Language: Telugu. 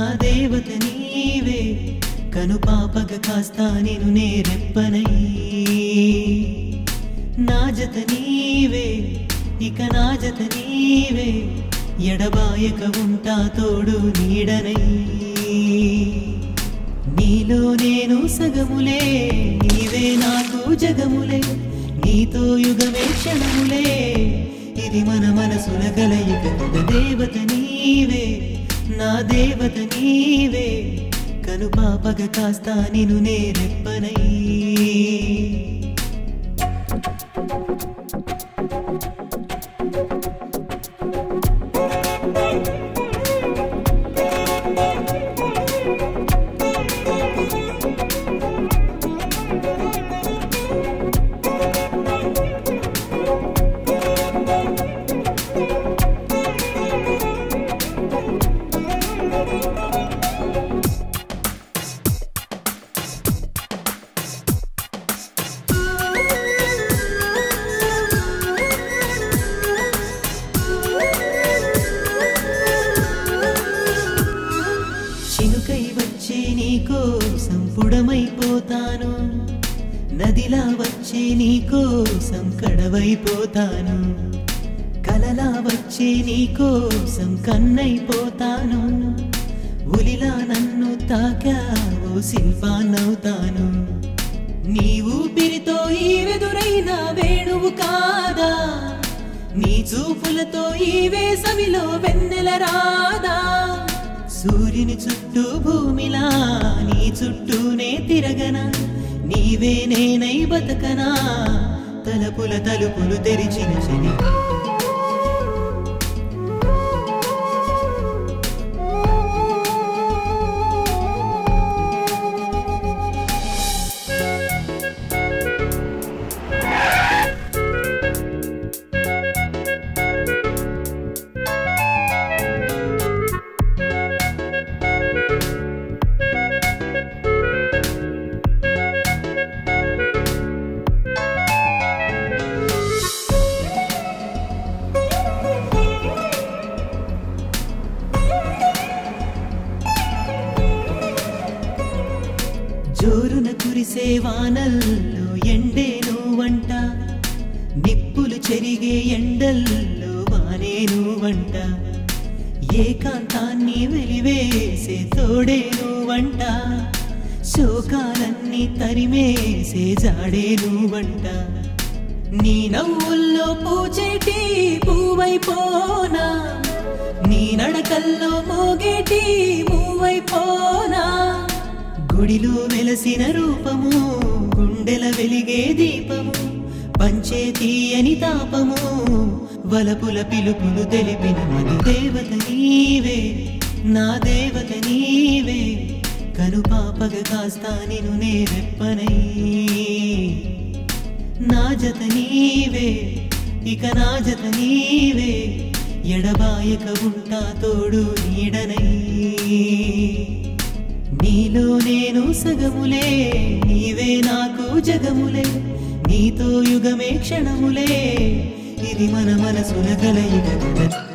దేవత నీవే కను పాపగ కాస్తా నేను నేరెప్పనై నా జత నీవే ఇక నా జత నీవే ఎడబాయక ఉంటా తోడు నీడనై నీలో నేను సగములే నీవే నాకు జగములే నీతో యుగమే క్షణములే ఇది మన మనసుల కలయిక దేవత నీవే నా దేవత నీవే కను పాపగ కాస్తా నిను నేరెప్పనై చినుకై వచ్చే నీకోసం పుడమైపోతాను నదిలా వచ్చే నీకోసం కడవైపోతాను కలలా వచ్చే నీకోసం కన్నైపోతాను ఉలిలా నన్ను తాకావో శిల్పాన్నవుతాను నీ ఊపిరితో ఈ వెదురైన వేణువు కాదా నీ చూపులతో ఈ వేసవిలో వెన్నెల రాదా సూర్యుని చుట్టూ భూమిలా నీ చుట్టూనే తిరగనా నీవే నేనై బతకనా తలపుల తలుపులు తెరిచిన శని జోరున కురిసే వానల్లో ఎండే నువ్వంట నిప్పులు చెరిగే ఎండల్లో వానే నువ్వంట ఏకాంతాన్ని వెలివేసే తోడే నువ్వంట శోకాలన్నీ తరిమేసే జాడే నువ్వంట నీ నవ్వుల్లో పూచేటి పువ్వైపోనా నీ నడకల్లో మోగేటి మూవైపోనా గుడిలో వెలసిన రూపము గుండెల వెలిగే దీపము పంచే తీయని తాపము వలపుల పిలుపులు తెలిపిన మది దేవత నీవే నా దేవత నీవే కను పాపగ కాస్తా నిను నేరెప్పనై నా జత నీవే ఇక నా జత నీవే ఎడబాయక ఉంటా తోడు నీడనై నీలో నేను సగములే నీవే నాకు జగములే నీతో యుగమే క్షణములే ఇది మన మనసుల కలయిక కదా